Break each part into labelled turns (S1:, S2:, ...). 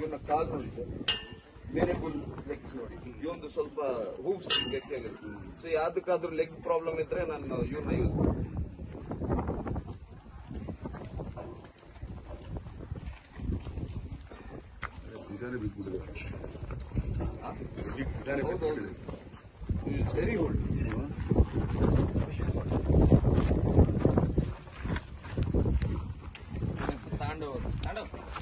S1: ಇವನ ಕಾಲ್ ನೋಡಿದೆ variable legs ನೋಡಿ ಇವೊಂದು ಸ್ವಲ್ಪ ಹೂವ್ಸ್ ಗಟ್ಟಿಯಾಗಿರುತ್ತೆ ಸೊ ಯಾವ್ದಕ್ಕಾದ್ರೂ ಲೆಗ್ ಪ್ರಾಬ್ಲಮ್ ಇದ್ರೆ ನಾನು ಇವನ್ನ ಯೂಸ್ ಮಾಡ್ತೀನಿ ಇಟ್ಸ್ ವೆರಿ ಗುಡ್ ತಾಂಡವ ತಾಂಡವ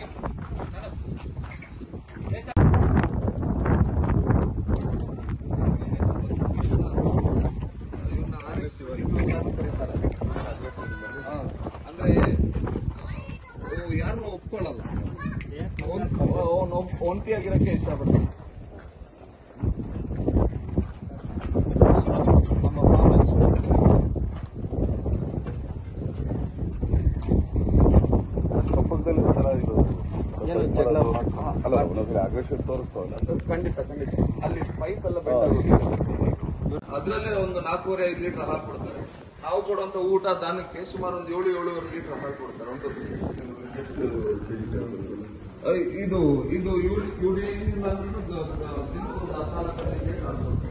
S1: ಅಂದ್ರೆ ಯಾರನ್ನು ಒಪ್ಕೊಳ್ಳಲ್ಲ ಅವನು ಒಂಟಿಯಾಗಿರಕ್ಕೆ ಇಷ್ಟಪಡ್ತಾನೆ ನಮ್ಮ farmers.
S2: ಕಪ್ಪದಲ್ಲಿ ಒಂಥರ ಇದು
S1: ಏನು ಜಗಳ ಮಾಡ್- ಹಾ,
S2: ಅಲ್ಲ ಒಂದೊಂದ್ಸರಿ ಅಗ್ರೆಷನ್ ತೋರಿಸ್ತಾವಲ್ಲ
S1: ಖಂಡಿತ ಖಂಡಿತ ಅಲ್ಲಿ ಪೈಪ್ ಎಲ್ಲ ಅದರಲ್ಲೇ ಒಂದು ನಾಲ್ಕೂವರೆ ಐದು ಲೀಟರ್ ಹಾಲು ಕೊಡ್ತಾರೆ ನಾವು ಕೊಡುವಂತ ಊಟ ದಾನಕ್ಕೆ ಸುಮಾರು ಒಂದು ಏಳು ಏಳುವರೆ ಲೀಟರ್ ಹಾಲು ಕೊಡ್ತಾರೆ ಒಂದು ಅಹ್, ಇದು ಇದು ಯೂಡಿ ಯೂಡಿ ಬಂದು ದ- ದ- ದಿನಕ್ಕೆ ಒಂದು ಹದಿನಾಲ್ಕು ಹದಿನೈದು ಲೀಟರ್ ಹಾಲು ಕೊಡ್ತಾರೆ.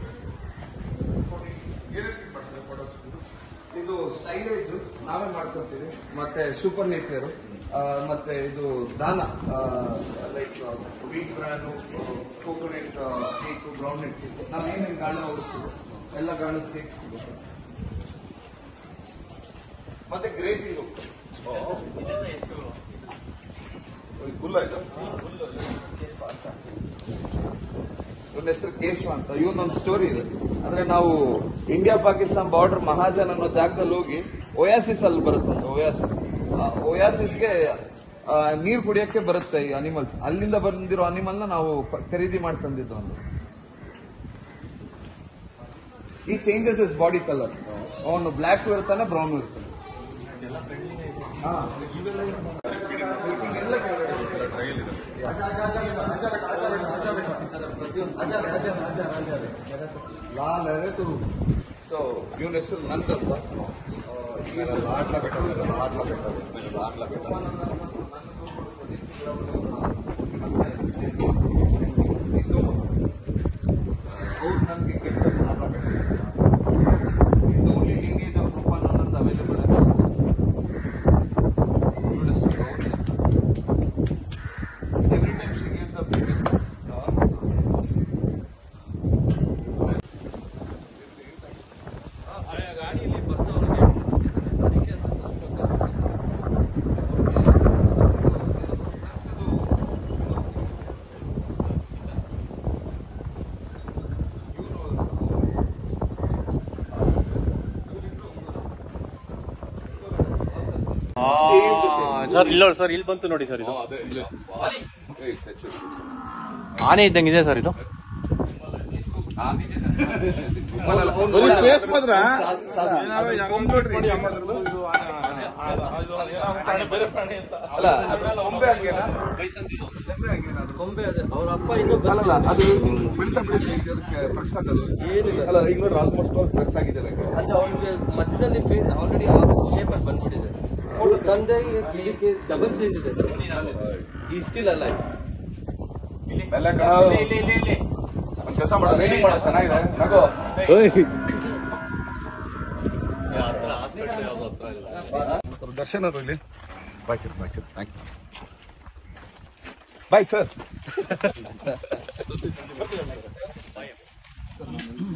S1: ಇದು ಸೈಲೇಜ್ ನಾವೇ ಮಾಡ್ಕೊತೀವಿ ಮತ್ತೆ ಸೂಪರ್ ನೇಪಿಯರ್ ಮತ್ತೆ ಇದು ದಾನ like wheat bran coconut cake groundnut cake ನಾವು ಏನೇನು ಗಾಣ ಹೋಗ್ತೀವಿ ಎಲ್ಲ ಗಾಣದ ಕೇಕ್ ಸಿಗುತ್ತೆ ಮತ್ತೆ ಗ್ರೇಸಿಂಗ್
S2: ಫುಲ್ ಆಯ್ತಾ
S1: ಇವನ ಹೆಸರು ಕೇಶವ ಅಂತ ಇವನೊಂದು ಸ್ಟೋರಿ ಇದೆ ಅಂದ್ರೆ ನಾವು ಇಂಡಿಯಾ ಪಾಕಿಸ್ತಾನ ಬಾರ್ಡರ್ ಮಹಾಜನ್ ಅನ್ನೋ ಜಾಗದಲ್ಲಿ ಹೋಗಿ ಒಯಾಸಿಸ್ ಅಲ್ಲಿ ಬರುತ್ತಂತೆ ಒಯಾಸಿಸ್ ಒಯಾಸಿಸ್ಗೆ ನೀರು ಕುಡಿಯಕ್ಕೆ ಬರುತ್ತೆ ಈ ಅನಿಮಲ್ಸ್ ಅಲ್ಲಿಂದ ಬಂದಿರೋ ಅನಿಮಲ್ ನ ನಾವು ಪ- ಖರೀದಿ ಮಾಡಿ ತಂದಿದ್ದು ಒಂದು ಈ ಚೇಂಜಸ್ ಇಸ್ ಬಾಡಿ ಕಲರ್ ಅವನು ಬ್ಲ್ಯಾಕ್ ಇರ್ತಾನೆ ಬ್ರೌನ್ ಇರ್ತಾನೆ ಹಾ. ಎಲ್ಲ
S2: ಲಾಲ್ ಅರೆ ತು
S1: ಸೊ ಇವನ ಹೆಸರು ನಂದಪ್ಪ
S2: ಆಟ್ಲ ಬೆಟ್ಟ ಆಟ್ಲ ಬೆಟ್ಟ ಆಟ್ಲ ಬೆಟ್ಟ
S1: ಅವ್ರು ನಮಗೆ is only lineage of Rupananda available every time she gives a
S3: sir ಇಲ್ಲ ಸರ್ ಇಲ್ಲಿ ಬಂತು ನೋಡಿ ಸರ್ ಇದು
S2: ಅದೇ ಇಲ್ಲ ಏಯ್, ಹೆಚ್ಚು.
S3: ಆನೆ ಇದ್ದಂಗಿದೆ ಸರ್ ಇದು
S2: ಅಲ್ಲ ಅದು ಕೊಂಬೆ ಹಂಗೇನಾ
S4: ಕೊಂಬೆ ಅದೇ ಅವ್ರ ಅಪ್ಪ ಇನ್ನೂ
S2: ಅಲ್ಲಲ್ಲ ಅದು ಬೆಳ್ತಾ ಬೆಳೀತಾ ಐತೆ, ಅದಕ್ಕೆ ಪ್ರೆಸ್ ಆಗೋದು
S4: ಏನಿಲ್ಲ
S2: ಅಲ್ಲ ಈಗ ನೋಡ್ರಿ ಆಲ್ಮೋಸ್ಟ್ ಪ್ರೆಸ್ ಆಗಿದೆ ಅದಕ್ಕೆ
S4: ಅದು ಅವನಿಗೆ ಮಧ್ಯದಲ್ಲಿ ಫೇಸ್ ಆಲ್ರೆಡಿ ಆ ಶೇಪ್ ಅಲ್ಲಿ ಬಂದ್ಬಿಟ್ಟಿದೆ ಅವ್ರ ತಂದೆ ಇದಕ್ಕೆ ಡಬಲ್ ಸೈಜ್ ಇದೆ ಈ ಸ್ಟಿಲ್ ಅಲ್ಲ
S2: ಎಲ್ಲ ಒಂದ್ ಕೆಲಸ ಮಾಡೋದು ವೇಟಿಂಗ್ ಮಾಡೋದು ಚೆನ್ನಾಗಿದೆ ನಗೋ ದರ್ಶನ್ ಅವರು ಇಲ್ಲಿ bye sir bye sir thank you bye sir